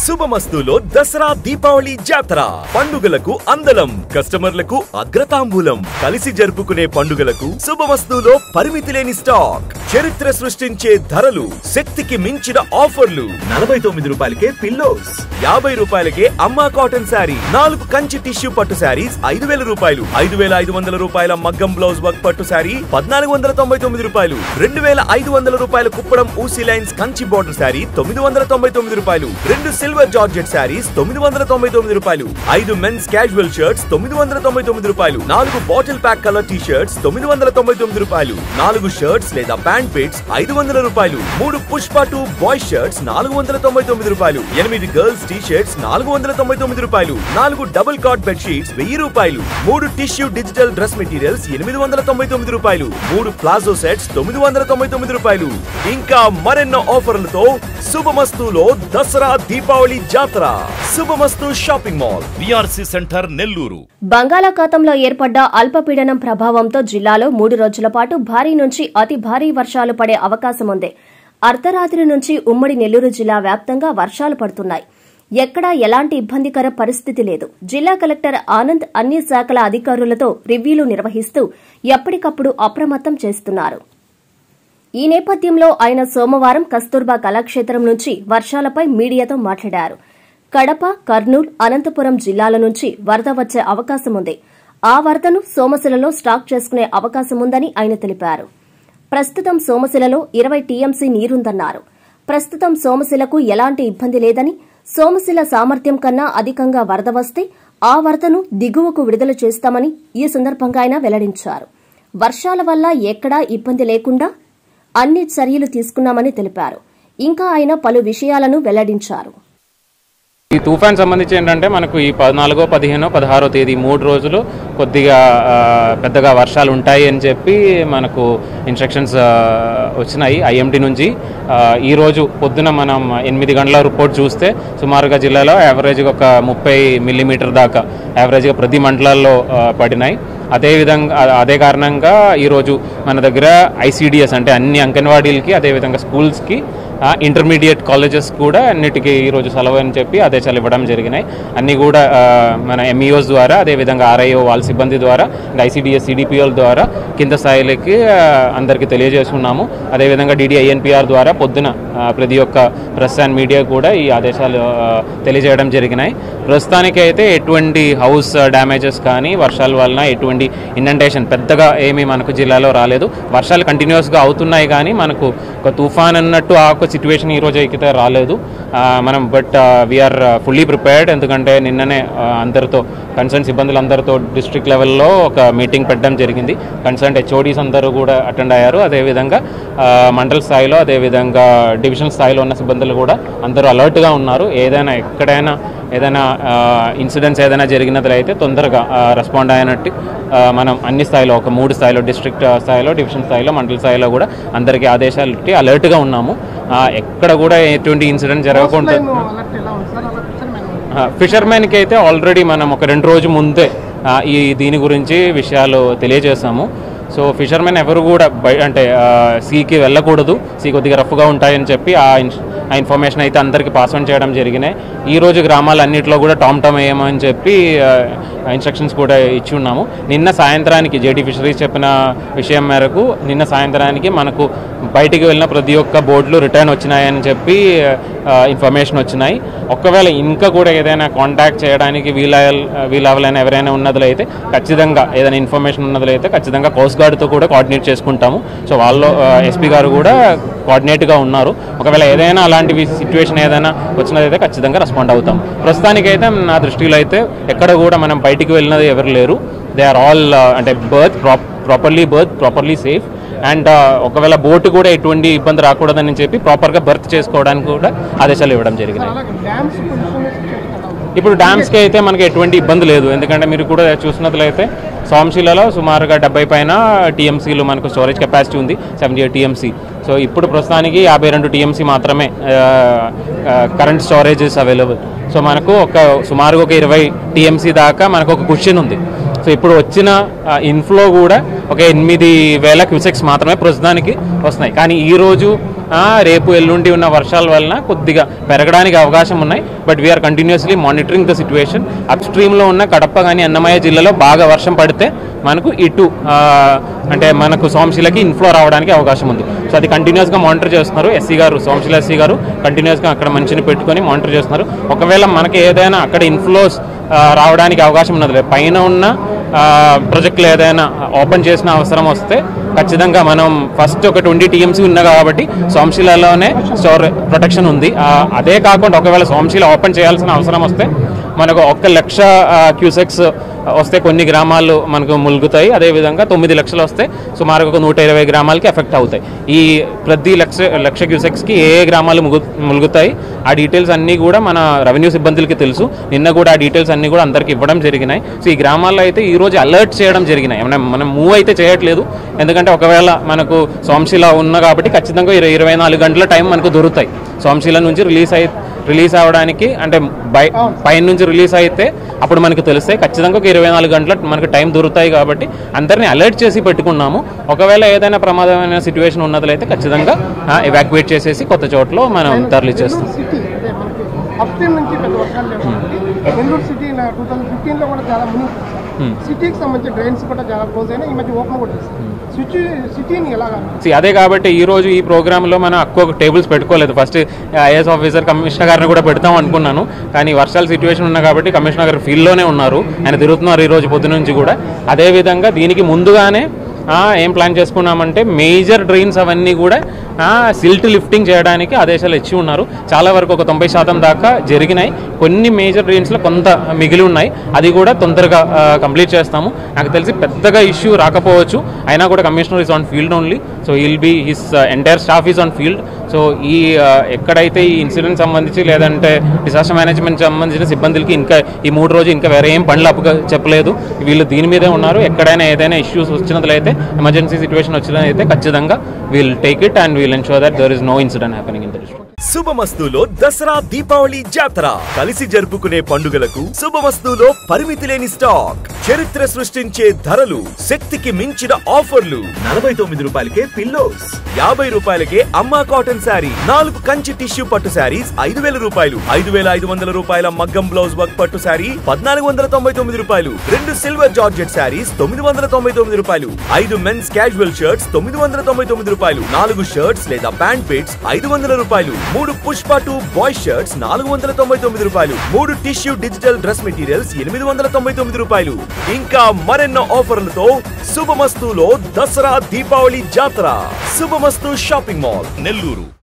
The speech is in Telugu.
శుభమస్తులో దసరా దీపావళి జాతర పండుగలకు అందలం కస్టమర్లకు అగ్రతాంబూలం కలిసి జరుపుకునే పండుగలకు శుభమస్తులో పరిమితి లేని స్టాక్ చరిత్ర సృష్టించే ధరలు శక్తికి మించిన ఆఫర్లు నలభై తొమ్మిది రూపాయలకే పిల్లోస్ యాభై రూపాయలకే అమ్మా కాటన్ శారీ నాలుగు కంచి టిష్యూ పట్టు శారీస్ ఐదు వేల రూపాయలు ఐదు వేల ఐదు వందల రూపాయల మగ్గం బ్లౌజ్ వర్క్ పట్టు శారీ పద్నాలుగు వందల తొంభై తొమ్మిది రూపాయలు రెండు వేల ఐదు వందల రూపాయల కుప్పడం ఊసీ లైన్స్ కంచి బోర్డర్ శారీ తొమ్మిది వందల తొంభై తొమ్మిది రూపాయలు రెండు సిల్వర్ జార్జెట్ శారీస్ తొమ్మిది వందల తొంభై తొమ్మిది రూపాయలు ఐదు మెన్స్ క్యాజువల్ షర్ట్స్ తొమ్మిది వందల తొంభై తొమ్మిది రూపాయలు నాలుగు bottle pack colour T shirts తొమ్మిది వందల తొంభై తొమ్మిది రూపాయలు నాలుగు షర్ట్స్ లేదా ప్యాంట్ పిట్స్ ఐదు వందల రూపాయలు మూడు పుష్ప టూ బాయ్ షర్ట్స్ నాలుగు వందల తొంభై తొమ్మిది రూపాయలు ఎనిమిది గర్ల్స్ టీ షర్ట్స్ నాలుగు వందల తొంభై తొమ్మిది రూపాయలు నాలుగు డబుల్ కాట్ బెడ్ షీట్స్ వెయ్యి రూపాయలు మూడు టిష్యూ డిజిటల్ డ్రెస్ మెటీరియల్స్ ఎనిమిది వందల తొంభై తొమ్మిది రూపాయలు మూడు ప్లాజో సెట్స్ తొమ్మిది వందల తొంభై తొమ్మిది రూపాయలు ఇంకా మరెన్నో ఆఫర్లతో శుభమస్తులో దసరా దీపావళి జాతర Subhamasthu shopping mall VRC centre Nellore బంగాళాఖాతంలో ఏర్పడ్డ అల్పపీడనం ప్రభావంతో జిల్లాలో మూడు రోజుల పాటు భారీ నుంచి అతి భారీ వర్షాలు పడే అవకాశం ఉంది అర్ధరాత్రి నుంచి ఉమ్మడి నెల్లూరు జిల్లా వ్యాప్తంగా వర్షాలు పడుతున్నాయి ఎక్కడా ఎలాంటి ఇబ్బందికర పరిస్థితి లేదు జిల్లా కలెక్టర్ ఆనంద్ అన్ని శాఖల అధికారులతో రివ్యూలు నిర్వహిస్తూ ఎప్పటికప్పుడు అప్రమత్తం చేస్తున్నారు ఈ నేపథ్యంలో ఆయన సోమవారం కస్తూర్బా కళాక్షేత్రం నుంచి వర్షాలపై మీడియాతో మాట్లాడారు కడప కర్నూలు అనంతపురం జిల్లాల నుంచి వరద వచ్చే అవకాశం ఉంది ఆ వరదను సోమశిలలో స్టాక్ చేసుకునే అవకాశం ఉందని ఆయన తెలిపారు ప్రస్తుతం సోమశిలలో ఇరవై టీఎంసీ నీరుందన్నారు ప్రస్తుతం సోమశిలకు ఎలాంటి ఇబ్బంది లేదని సోమశిల సామర్థ్యం కన్నా అధికంగా వరద వస్తే ఆ వరదను దిగువకు విడుదల చేస్తామని ఈ సందర్భంగా ఆయన వెల్లడించారు వర్షాల వల్ల ఎక్కడా ఇబ్బంది లేకుండా అన్ని చర్యలు తీసుకున్నామని తెలిపారు ఇంకా ఆయన పలు విషయాలను వెల్లడించారు ఈ తుఫాన్ సంబంధించి ఏంటంటే మనకు ఈ పద్నాలుగో పదిహేనో పదహారో తేదీ మూడు రోజులు కొద్దిగా ఆ, పెద్దగా వర్షాలు ఉంటాయి అని చెప్పి మనకు ఇన్స్ట్రక్షన్స్ ఆ, వచ్చినాయి ఐఎండి నుంచి ఆ, ఈ రోజు పొద్దున మనం ఎనిమిది గంటల రిపోర్ట్ చూస్తే సుమారుగా జిల్లాలో యావరేజ్గా ఒక ముప్పై మిల్లీమీటర్ దాకా యావరేజ్గా ప్రతి మండలాల్లో ఆ, పడినాయి అదేవిధంగా అ- అదే కారణంగా ఈరోజు మన దగ్గర ఐసీడిఎస్ అంటే అన్ని అంగన్వాడీలకి అదేవిధంగా స్కూల్స్కి ఇంటర్మీడియట్ కాలేజెస్ కూడా అన్నిటికీ ఈరోజు సెలవు అని చెప్పి ఆదేశాలు ఇవ్వడం జరిగినాయి అన్నీ కూడా ఆ, మన ఎంఈఓస్ ద్వారా అదేవిధంగా ఆర్ఐఓ వాళ్ళ సిబ్బంది ద్వారా ఐసీడిఎస్ సిడిపిఎల్ ద్వారా కింద స్థాయిలకి ఆ, అందరికీ తెలియజేస్తున్నాము అదేవిధంగా డిడిఐఎన్పిఆర్ ద్వారా పొద్దున ఆ, ప్రతి ఒక్క ప్రెస్ అండ్ మీడియా కూడా ఈ ఆదేశాలు ఆ, తెలియజేయడం జరిగినాయి ప్రస్తుతానికి అయితే ఎటువంటి హౌస్ డ్యామేజెస్ కానీ వర్షాల వలన ఎటువంటి ఇండెంటేషన్ పెద్దగా ఏమీ మనకు జిల్లాలో రాలేదు వర్షాలు కంటిన్యూస్గా అవుతున్నాయి కానీ మనకు ఒక తుఫాన్ అన్నట్టు ఆ ఒక సిచ్యువేషన్ ఈ రోజు అయితే రాలేదు ఆ, మనం బట్ వీఆర్ ఫుల్లీ ప్రిపేర్డ్ ఎందుకంటే నిన్ననే ఆ, అందరితో కన్సర్న్ సిబ్బందులు అందరితో డిస్ట్రిక్ట్ లెవెల్లో ఒక మీటింగ్ పెట్టడం జరిగింది కన్సర్న్ హెచ్ఓడీస్ అందరూ కూడా అటెండ్ అయ్యారు అదేవిధంగా ఆ, మండల స్థాయిలో అదేవిధంగా డివిజన్ స్థాయిలో ఉన్న సిబ్బందులు కూడా అందరూ అలర్ట్గా ఉన్నారు ఏదైనా ఎక్కడైనా ఏదైనా ఇన్సిడెంట్స్ ఏదైనా జరిగినట్లయితే తొందరగా రెస్పాండ్ అయినట్టు ఆ, మనం అన్ని స్థాయిలో ఒక మూడు స్థాయిలో డిస్ట్రిక్ట్ స్థాయిలో డివిజన్ స్థాయిలో మండల స్థాయిలో కూడా అందరికీ ఆదేశాలు ఇట్టి అలర్ట్గా ఉన్నాము ఆ, ఎక్కడ కూడా ఎటువంటి ఇన్సిడెంట్ జరగకుండా ఫిషర్మెన్కి అయితే ఆల్రెడీ మనం ఒక రెండు రోజు ముందే ఆ, ఈ దీని గురించి విషయాలు తెలియజేశాము సో ఫిషర్మెన్ ఎవరు కూడా బయ అంటే సీకి వెళ్ళకూడదు సీ కొద్దిగా రఫ్గా ఉంటాయని చెప్పి ఆ ఇన్- ఆ ఇన్ఫర్మేషన్ అయితే అందరికీ పాస్ ఆన్ చేయడం జరిగినాయి ఈ రోజు గ్రామాలన్నింటిలో కూడా టామ్ టామ్ వేయమని చెప్పి ఇన్స్ట్రక్షన్స్ కూడా ఇచ్చి ఉన్నాము నిన్న సాయంత్రానికి జేటీ ఫిషరీస్ చెప్పిన విషయం మేరకు నిన్న సాయంత్రానికి మనకు బయటికి వెళ్ళిన ప్రతి ఒక్క బోర్డులు రిటర్న్ వచ్చినాయని చెప్పి ఇన్ఫర్మేషన్ వచ్చినాయి ఒకవేళ ఇంకా కూడా ఏదైనా కాంటాక్ట్ చేయడానికి వీల వీలవలైన ఎవరైనా ఉన్నదులైతే ఖచ్చితంగా ఏదైనా ఇన్ఫర్మేషన్ ఉన్నదులైతే ఖచ్చితంగా కోస్ట్ గార్డ్తో కూడా కోఆర్డినేట్ చేసుకుంటాము సో వాళ్ళు ఎస్పీ గారు కూడా కోఆర్డినేట్గా ఉన్నారు ఒకవేళ ఏదైనా అలాంటి సిచ్యువేషన్ ఏదైనా వచ్చినదైతే ఖచ్చితంగా రెస్పాండ్ అవుతాం ప్రస్తుతానికైతే నా దృష్టిలో అయితే ఎక్కడ కూడా మనం బయటికి వెళ్ళినది ఎవరు లేరు దే ఆర్ ఆల్ అంటే berth properly berth properly safe and ఒకవేళ బోటు కూడా ఎటువంటి ఇబ్బంది రాకూడదని చెప్పి ప్రాపర్గా బర్త్ చేసుకోవడానికి కూడా ఆదేశాలు ఇవ్వడం జరిగినాయి ఇప్పుడు డ్యామ్స్కి అయితే మనకి ఎటువంటి ఇబ్బంది లేదు ఎందుకంటే మీరు కూడా చూసినట్లయితే సోమశిలలో సుమారుగా డెబ్బై పైన టీఎంసీలు మనకు స్టోరేజ్ కెపాసిటీ ఉంది సెవెంటీ ఎయిట్ టీఎంసీ సో ఇప్పుడు ప్రస్తుతానికి యాభై రెండు టీఎంసీ మాత్రమే కరెంట్ స్టోరేజెస్ అవైలబుల్ సో మనకు ఒక సుమారుగా ఒక ఇరవై టీఎంసీ దాకా మనకు ఒక క్వశ్చన్ ఉంది సో ఇప్పుడు వచ్చిన ఇన్ఫ్లో కూడా ఒక ఎనిమిది వేల క్యూసెక్స్ మాత్రమే ప్రస్తుతానికి వస్తున్నాయి కానీ ఈ రోజు ఆ, రేపు ఎల్లుండి ఉన్న వర్షాల వలన కొద్దిగా పెరగడానికి అవకాశం ఉన్నాయి but we're continuously monitoring the situation up స్ట్రీమ్లో ఉన్న కడప కానీ అన్నమయ్య జిల్లాలో బాగా వర్షం పడితే మనకు ఇటు ఆ, అంటే మనకు సోమశిలకి ఇన్ఫ్లో రావడానికి అవకాశం ఉంది సో అది కంటిన్యూస్గా మానిటర్ చేస్తున్నారు ఎస్సీ గారు సోమశిల ఎస్సీ గారు కంటిన్యూస్గా అక్కడ మంచిని పెట్టుకొని మానిటర్ చేస్తున్నారు ఒకవేళ మనకి ఏదైనా అక్కడ ఇన్ఫ్లోస్ రావడానికి అవకాశం ఉన్నది పైన ఉన్న ఆ, ప్రాజెక్టులు ఏదైనా ఓపెన్ చేసిన అవసరం వస్తే ఖచ్చితంగా మనం ఫస్ట్ ఒక ట్వంటీ టీఎంసీ ఉన్నా కాబట్టి సోమశిలలోనే స్టోర్ ప్రొటెక్షన్ ఉంది ఆ, అదే కాకుండా ఒకవేళ సోమశిల ఓపెన్ చేయాల్సిన అవసరం వస్తే మనకు ఒక్క లక్ష క్యూసెక్స్ వస్తే కొన్ని గ్రామాలు మనకు ములుగుతాయి అదేవిధంగా తొమ్మిది లక్షలు వస్తే సుమారుగా ఒక నూట ఇరవై గ్రామాలకి ఎఫెక్ట్ అవుతాయి ఈ ప్రతి లక్ష లక్ష క్యూసెక్స్కి ఏ ఏ గ్రామాలు ముగు ములుగుతాయి ఆ డీటెయిల్స్ అన్నీ కూడా మన రెవెన్యూ సిబ్బందులకి తెలుసు నిన్న కూడా ఆ డీటెయిల్స్ అన్నీ కూడా అందరికి ఇవ్వడం జరిగినాయి సో ఈ గ్రామాల్లో అయితే ఈ రోజు అలర్ట్ చేయడం జరిగినాయి మనం మనం మూవ్ అయితే చేయట్లేదు ఎందుకంటే ఒకవేళ మనకు సోమశిల ఉన్న కాబట్టి ఖచ్చితంగా ఇరవై ఇరవై నాలుగు గంటల టైం మనకు దొరుకుతాయి సోమశిల నుంచి రిలీజ్ అయి రిలీజ్ అవ్వడానికి అంటే బై పైన నుంచి రిలీజ్ అయితే అప్పుడు మనకు తెలుస్తాయి ఖచ్చితంగా ఒక ఇరవై నాలుగు గంటల మనకు టైం దొరుకుతాయి కాబట్టి అందరినీ అలర్ట్ చేసి పెట్టుకున్నాము ఒకవేళ ఏదైనా ప్రమాదమైన సిచ్యువేషన్ ఉన్నట్లయితే ఖచ్చితంగా ఎవాక్యుయేట్ చేసేసి కొత్త చోట్ల మనం తరలిచేస్తాం సిటీ అంటే మనకి అప్స్ట్రీమ్ నుంచి పెద్ద వర్షాలు లేవు కాబట్టి Nellore city two thousand fifteen లో కూడా చాలా మునిగిపోయింది Hmm. సిటీకి సంబంధించిన డ్రైన్స్ కూడా చాలా క్లోజ్ అయినా ఈ మధ్య ఓపెన్ కూడా చేస్తారు సిటీ సిటీని ఎలాగా See, అదే కాబట్టి ఈ రోజు ఈ ప్రోగ్రాంలో మనం ఎక్కువ టేబుల్స్ పెట్టుకోలేదు ఫస్ట్ ఐఏఎస్ ఆఫీసర్ కమిషనర్ గారిని కూడా పెడతాం అనుకున్నాను కానీ వర్షాల సిచ్యువేషన్ ఉన్న కాబట్టి కమిషనర్ గారు ఫీల్డ్లోనే ఉన్నారు ఆయన తిరుగుతున్నారు ఈ రోజు పొద్దు నుంచి కూడా అదేవిధంగా దీనికి ముందుగానే ఆ, ఏం ప్లాన్ చేసుకున్నామంటే మేజర్ డ్రైన్స్ అవన్నీ కూడా సిల్ట్ లిఫ్టింగ్ చేయడానికి ఆదేశాలు ఇచ్చి ఉన్నారు చాలా వరకు ఒక తొంభై శాతం దాకా జరిగినాయి కొన్ని మేజర్ డ్రైన్స్లో కొంత మిగిలి ఉన్నాయి అది కూడా తొందరగా కంప్లీట్ చేస్తాము నాకు తెలిసి పెద్దగా ఇష్యూ రాకపోవచ్చు అయినా కూడా commissioner is on field only so will be his entire staff is on field so ఈ ఆ, ఎక్కడైతే ఈ ఇన్సిడెంట్ సంబంధించి లేదంటే డిసాస్టర్ మేనేజ్మెంట్ సంబంధించిన సిబ్బందులకి ఇంకా ఈ మూడు రోజు ఇంకా వేరే ఏం పనులు అప్పగా చెప్పలేదు వీళ్ళు దీని మీదే ఉన్నారు ఎక్కడైనా ఏదైనా ఇష్యూస్ వచ్చినట్లయితే ఎమర్జెన్సీ సిచ్యువేషన్ వచ్చినట్లయితే ఖచ్చితంగా we'll take it and we'll ensure that there is no incident happening in the district శుభమస్తులో దసరా దీపావళి జాతర కలిసి జరుపుకునే పండుగలకు శుభమస్తులో పరిమితి లేని స్టాక్ చరిత్ర సృష్టించే ధరలు శక్తికి మించిన ఆఫర్లు నలభై తొమ్మిది రూపాయలకే పిల్లోస్ యాభై రూపాయలకే అమ్మా కాటన్ శారీ నాలుగు కంచి టిష్యూ పట్టు శారీస్ ఐదు వేల రూపాయలు ఐదు వేల ఐదు వందల రూపాయల మగ్గం బ్లౌజ్ వర్క్ పట్టు శారీ పద్నాలుగు వందల తొంభై తొమ్మిది రూపాయలు రెండు సిల్వర్ జార్జెట్ శారీస్ తొమ్మిది వందల తొంభై తొమ్మిది రూపాయలు ఐదు మెన్స్ క్యాజువల్ షర్ట్స్ తొమ్మిది వందల తొంభై తొమ్మిది రూపాయలు నాలుగు షర్ట్స్ లేదా ప్యాంట్ పిట్స్ ఐదు వందల రూపాయలు మూడు పుష్ప టూ బాయ్ షర్ట్స్ నాలుగు వందల తొంభై తొమ్మిది రూపాయలు మూడు టిష్యూ డిజిటల్ డ్రెస్ మెటీరియల్స్ ఎనిమిది వందల తొంభై తొమ్మిది రూపాయలు ఇంకా మరెన్నో ఆఫర్లతో శుభమస్తులో దసరా దీపావళి జాతర శుభమస్తు షాపింగ్ మాల్ నెల్లూరు